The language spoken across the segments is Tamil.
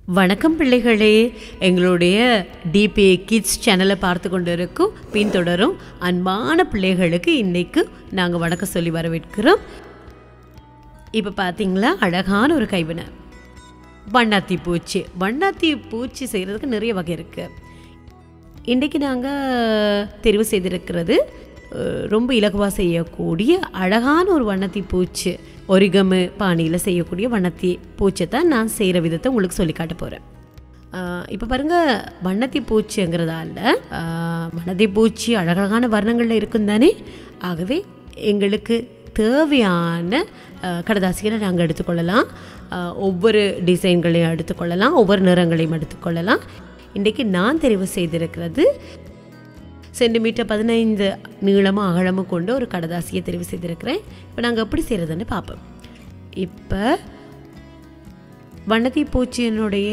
வணக்கம் பிள்ளைகளே எங்களுடைய டிபி கிட்ஸ் சேனலை பார்த்து கொண்டு இருக்கும் பின்தொடரும் அன்பான பிள்ளைகளுக்கு இன்னைக்கு நாங்கள் வணக்கம் சொல்லி வரவேற்கிறோம் இப்போ பார்த்தீங்களா அழகான ஒரு கைவினை வண்ணாத்தி பூச்சி வண்ணாத்தி பூச்சி செய்கிறதுக்கு நிறைய வகை இருக்குது இன்றைக்கு நாங்கள் தெரிவு செய்திருக்கிறது அஹ், ரொம்ப இலகுவாக செய்யக்கூடிய அழகான ஒரு வண்ணத்தி பூச்சி ஒரிகமு பாணியில் செய்யக்கூடிய வண்ணத்தி பூச்சை தான் நான் செய்கிற விதத்தை உங்களுக்கு சொல்லி காட்ட போகிறேன் இப்போ பாருங்கள் வண்ணத்தி பூச்சிங்கிறதால ஆஹ், வண்ணத்தி பூச்சி அழகழகான வர்ணங்களில் இருக்கும் தானே ஆகவே எங்களுக்கு தேவையான அஹ், கடதாசிகளை நாங்கள் எடுத்துக்கொள்ளலாம் அஹ், ஒவ்வொரு டிசைன்களையும் எடுத்துக்கொள்ளலாம் ஒவ்வொரு நிறங்களையும் எடுத்துக்கொள்ளலாம் இன்றைக்கு நான் தெரிவு செய்திருக்கிறது சென்டிமீட்டர் பதினைந்து நீளமும் அகலமும் கொண்ட ஒரு கடதாசியை தெரிவு செய்திருக்கிறேன் இப்போ நாங்கள் எப்படி செய்கிறதுன்னு பார்ப்போம் இப்போ வண்ணத்தி பூச்சியினுடைய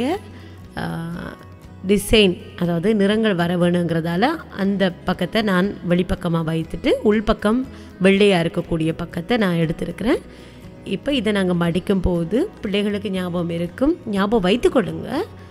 டிசைன் அதாவது நிறங்கள் வர வேணுங்கிறதால அந்த பக்கத்தை நான் வெளிப்பக்கமாக வைத்துட்டு உள்பக்கம் வெள்ளையாக இருக்கக்கூடிய பக்கத்தை நான் எடுத்திருக்கிறேன் இப்போ இதை நாங்கள் மடிக்கும் போது பிள்ளைகளுக்கு ஞாபகம் இருக்கும் ஞாபகம் வைத்துக்கொள்ளுங்க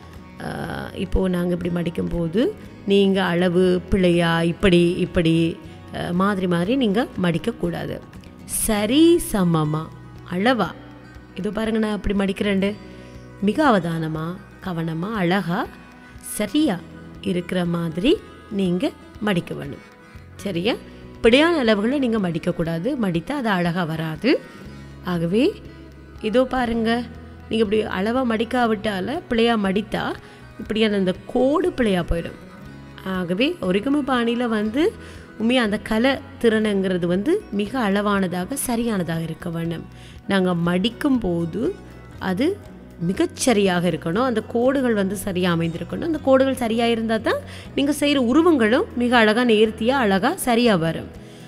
ஆஹ் இப்போது நாங்கள் இப்படி மடிக்கும் போது நீங்கள் அளவு பிழையா இப்படி இப்படி ஆஹ் மாதிரி மாதிரி நீங்கள் மடிக்கக்கூடாது சரி சமமா அளவா இதோ பாருங்க நான் அப்படி மடிக்கிறேன்டு மிக அவதானமாக கவனமாக அழகாக சரியா இருக்கிற மாதிரி நீங்கள் மடிக்க வேணும் சரியா பிழையான அளவுகளை நீங்கள் மடிக்கக்கூடாது மடித்தா அது அழகாக வராது ஆகவே இதோ பாருங்க நீங்கள் இப்படி அளவாக மடிக்காவிட்டால பிழையாக மடித்தா இப்படியான அந்த கோடு பிழையாக போயிடும் ஆகவே ஒரிகம பாணியில் வந்து உண்மையாக அந்த கலை திறனுங்கிறது வந்து மிக அளவானதாக சரியானதாக இருக்க வேண்டும் நாங்கள் மடிக்கும் போது அது மிகச்சரியாக இருக்கணும் அந்த கோடுகள் வந்து சரியாக அமைந்திருக்கணும் அந்த கோடுகள் சரியாக இருந்தால் தான் நீங்கள் செய்கிற உருவங்களும் மிக அழகாக நேர்த்தியாக அழகாக சரியாக வரும்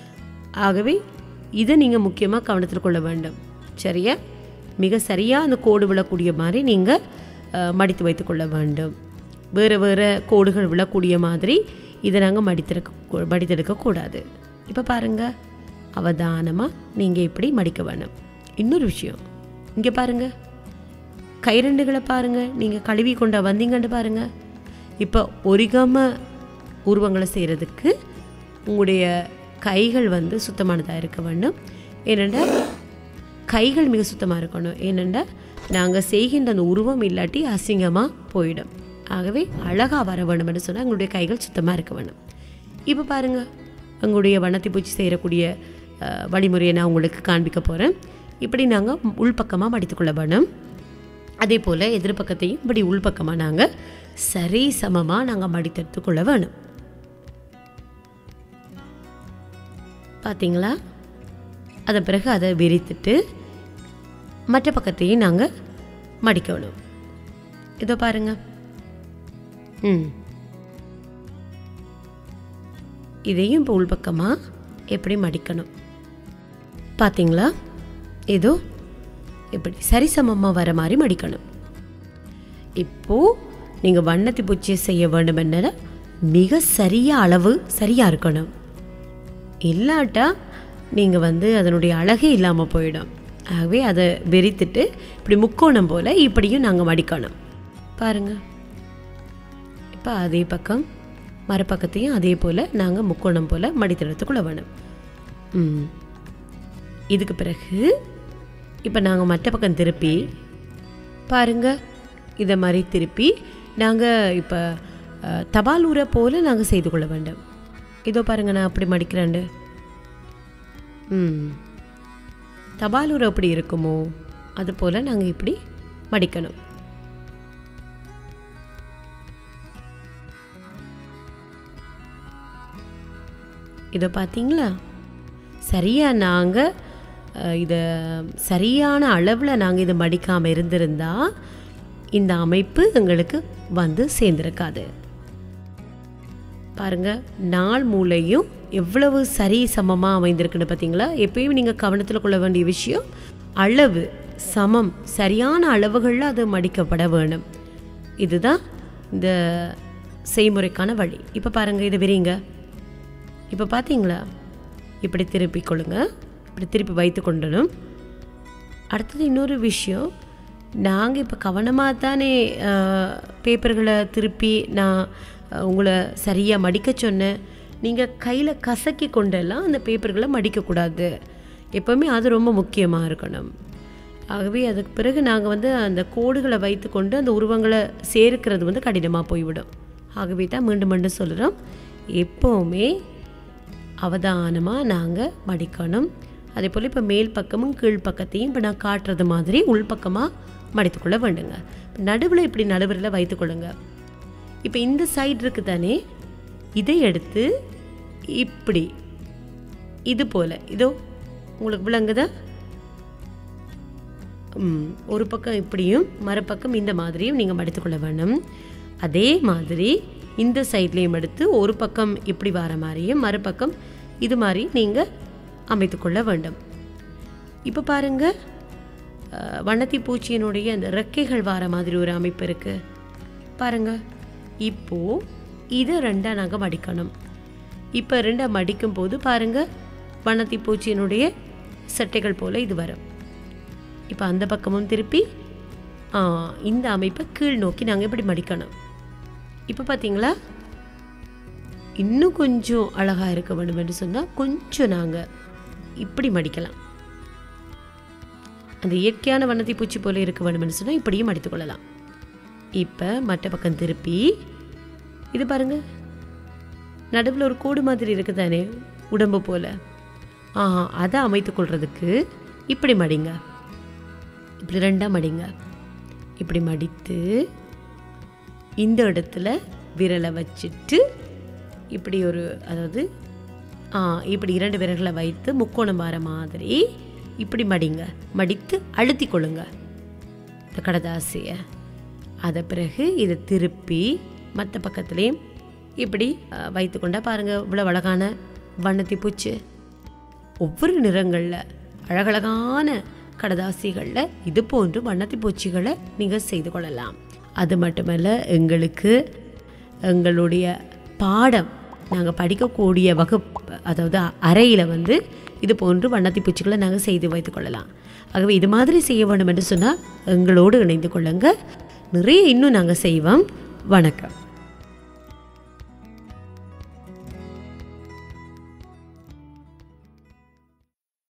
ஆகவே இதை நீங்கள் முக்கியமாக கவனத்தில் கொள்ள வேண்டும் சரியா மிக சரியாக அந்த கோடு விழக்கூடிய மாதிரி நீங்கள் மடித்து வைத்துக்கொள்ள வேண்டும் வேறு வேறு கோடுகள் விழக்கூடிய மாதிரி இதை நாங்கள் மடித்திருக்க மடித்தெடுக்கக்கூடாது இப்போ பாருங்கள் அவதானமாக நீங்கள் இப்படி மடிக்க வேணும் இன்னொரு விஷயம் இங்கே பாருங்கள் கைரெண்டுகளை பாருங்கள் நீங்கள் கழுவி கொண்ட வந்தீங்கன்னு பாருங்கள் இப்போ ஒரிகாம உருவங்களை செய்கிறதுக்கு உங்களுடைய கைகள் வந்து சுத்தமானதாக இருக்க வேண்டும் ஏனென்றால் கைகள் மிக சுத்தமாக இருக்கணும் ஏனென்றால் நாங்கள் செய்கின்ற அந்த உருவம் இல்லாட்டி அசிங்கமாக போயிடும் ஆகவே அழகாக வர வேண்டும் என்று சொன்னால் எங்களுடைய கைகள் சுத்தமாக இருக்க வேண்டும் இப்போ பாருங்கள் எங்களுடைய வண்ணத்தி பூச்சி செய்யக்கூடிய அஹ், வழிமுறையை நான் உங்களுக்கு காண்பிக்க போகிறேன் இப்படி நாங்கள் உள்பக்கமாக மடித்துக்கொள்ள வேணும் அதே போல் எதிர்பக்கத்தையும் இப்படி உள்பக்கமாக நாங்கள் சரி சமமாக நாங்கள் மடித்தெடுத்துக்கொள்ள வேணும் பார்த்தீங்களா அதன் பிறகு அதை விரித்துட்டு மற்ற பக்கத்தையும் நாங்கள் மடிக்கணும் இதோ பாருங்க ம் இதையும் இப்போ உள்பக்கமாக எப்படி மடிக்கணும் பார்த்தீங்களா ஏதோ இப்படி சரிசமமாக வர மாதிரி மடிக்கணும் இப்போது நீங்கள் வண்ணத்தி பூச்சியை செய்ய வேண்டும் என்ன மிக சரியாக அளவு சரியாக இருக்கணும் இல்லாட்டா நீங்கள் வந்து அதனுடைய அழகே இல்லாமல் போயிடும் ஆகவே அதை வெறித்துட்டு இப்படி முக்கோணம் போல் இப்படியும் நாங்கள் மடிக்கணும் பாருங்கள் இப்போ அதே பக்கம் மறுபக்கத்தையும் அதே போல் நாங்கள் முக்கோணம் போல் மடித்தெடுத்துக்குள்ள வேணும் ம் இதுக்கு பிறகு இப்போ நாங்கள் மற்ற பக்கம் திருப்பி பாருங்க இதை மாதிரி திருப்பி நாங்கள் இப்போ அஹ், தபால் ஊரை போல் நாங்கள் செய்து கொள்ள வேண்டும் இதோ பாருங்க நான் அப்படி மடிக்கிறேன்டு ம் தபால் ஊரை எப்படி இருக்குமோ அது போல் நாங்கள் இப்படி மடிக்கணும் இதை பார்த்தீங்களா சரியாக நாங்கள் இதை சரியான அளவில் நாங்கள் இதை மடிக்காமல் இருந்திருந்தா இந்த அமைப்பு எங்களுக்கு வந்து சேர்ந்திருக்காது பாருங்க நாள் மூளையும் எவ்வளவு சரி சமமாக அமைந்திருக்குன்னு பார்த்தீங்களா எப்பயும் நீங்கள் கவனத்தில் கொள்ள வேண்டிய விஷயம் அளவு சமம் சரியான அளவுகளில் அது மடிக்கப்பட வேணும் இதுதான் இந்த செய்முறைக்கான வழி இப்போ பாருங்கள் இதை விரிங்க இப்போ பார்த்தீங்களா இப்படி திருப்பி கொள்ளுங்க இப்படி திருப்பி வைத்து கொண்டணும் அடுத்தது இன்னொரு விஷயம் நாங்கள் இப்போ கவனமாக தானே பேப்பர்களை திருப்பி நான் அஹ், உங்களை சரியாக மடிக்க சொன்னேன் நீங்கள் கையில் கசக்கி கொண்டெல்லாம் அந்த பேப்பர்களை மடிக்கக்கூடாது எப்போவுமே அது ரொம்ப முக்கியமாக இருக்கணும் ஆகவே அதுக்கு பிறகு நாங்கள் வந்து அந்த கோடுகளை வைத்துக்கொண்டு அந்த உருவங்களை சேர்க்கிறது வந்து கடினமாக போய்விடும் ஆகவே தான் மீண்டும் மீண்டும் சொல்கிறோம் எப்போவுமே அவதானமாக நாங்கள் மடிக்கணும் அதே போல் இப்போ மேல் பக்கமும் கீழ் பக்கத்தையும் இப்போ நான் காட்டுறது மாதிரி உள்பக்கமாக மடித்துக்கொள்ள வேண்டுங்க நடுவில் இப்படி நடுவரில் வைத்துக்கொள்ளுங்க இப்போ இந்த சைடு இருக்குது தானே இதை எடுத்து இப்படி இது போல் இதோ உங்களுக்கு விளங்குதா ம், ஒரு பக்கம் இப்படியும் மறுபக்கம் இந்த மாதிரியும் நீங்கள் மடித்துக்கொள்ள வேணும் அதே மாதிரி இந்த சைட்லேயும் எடுத்து ஒரு பக்கம் இப்படி வர மாதிரியும் மறுபக்கம் இது மாதிரி நீங்கள் அமைத்துக்கொள்ள வேண்டும் இப்போ பாருங்க அஹ், வண்ணத்தி பூச்சியினுடைய அந்த ரெக்கைகள் வர மாதிரி ஒரு அமைப்பு இருக்குது பாருங்க இப்போ இதை ரெண்டாக நாங்கள் மடிக்கணும் இப்போ ரெண்டாக மடிக்கும் போது பாருங்க வண்ணத்தி பூச்சியினுடைய சட்டைகள் போல் இது வரும் இப்போ அந்த பக்கமும் திருப்பி ஆ, இந்த அமைப்பை கீழ் நோக்கி நாங்கள் இப்படி மடிக்கணும் இப்போ பார்த்தீங்களா இன்னும் கொஞ்சம் அழகாக இருக்க வேண்டும் என்று சொன்னால் கொஞ்சம் நாங்கள் இப்படி மடிக்கலாம் அந்த இயற்கையான வண்ணத்தை பூச்சி போல இருக்க வேண்டும் என்று சொன்னால் இப்படியும் மடித்துக் கொள்ளலாம் இப்போ மற்ற பக்கம் திருப்பி இது பாருங்க நடுவில் ஒரு கூடு மாதிரி இருக்குது தானே உடம்பு போல ஆ அதை அமைத்துக் கொள்றதுக்கு இப்படி மடிங்க இப்படி ரெண்டாக மடிங்க இப்படி மடித்து இந்த இடத்துல விரலை வச்சுட்டு இப்படி ஒரு அதாவது ஆ இப்படி இரண்டு விரல்களை வைத்து முக்கோணம் வர மாதிரி இப்படி மடிங்க மடித்து அழுத்தி கொள்ளுங்க இந்த கடதாசியை அதை பிறகு இதை திருப்பி மற்ற பக்கத்துலேயும் இப்படி வைத்து கொண்டா பாருங்கள் இவ்வளோ அழகான வண்ணத்தி பூச்சி ஒவ்வொரு நிறங்களில் அழகழகான கடதாசிகளில் இது போன்று வண்ணத்தி பூச்சிகளை நீங்கள் செய்து கொள்ளலாம் அது மட்டுமல்ல எங்களுக்கு எங்களுடைய பாடம் நாங்கள் படிக்கக்கூடிய வகுப்பு அதாவது அறையில் வந்து இது போன்று வண்ணத்தி பூச்சிகளை நாங்கள் செய்து வைத்துக் கொள்ளலாம் ஆகவே இது மாதிரி செய்ய வேண்டும் என்று சொன்னால் எங்களோடு இணைந்து கொள்ளுங்க நிறைய இன்னும் நாங்கள் செய்வோம் வணக்கம்